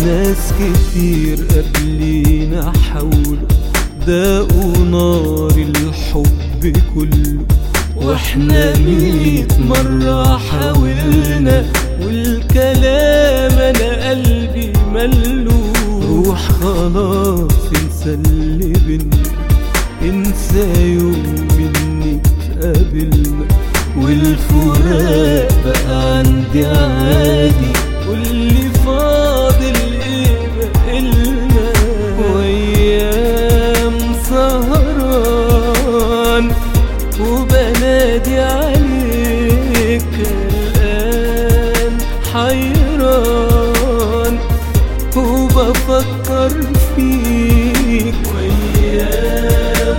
ناس كتير قبلينا حاولوا داقوا نار الحب كله واحنا ميت مرة حاولنا والكلام انا قلبي ملو روح خلاص انسى اللي بينا انسى يوم مني تقابلنا والفراق بقى عندي عادي واللي فاضل ايه بقلنا وايام سهران وبنادي عليك الان حيران وبفكر فيك وايام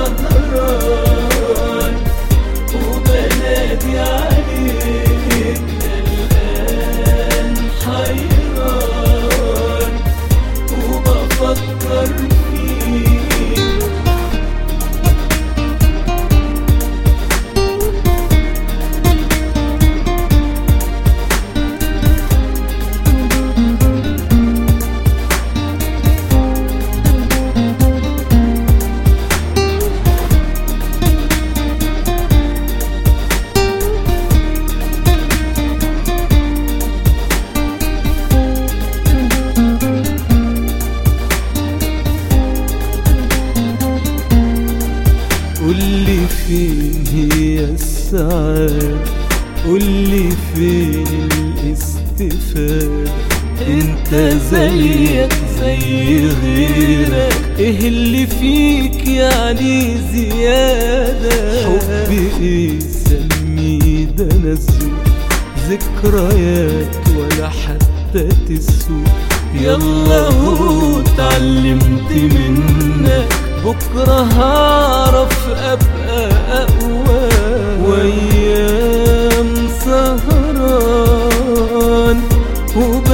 سهران وبنادي عليك الآن حيران وبفكر فيك قولي فين هي السعادة قولي فين الاستفادة انت زيك زي غيرك ايه اللي فيك يعني زيادة حب ايه سميه ده نزول ذكريات ولا حتى تسوق يلا هو اتعلمت منك بكرة هعرف أبقى أقوى وأيام سهران وب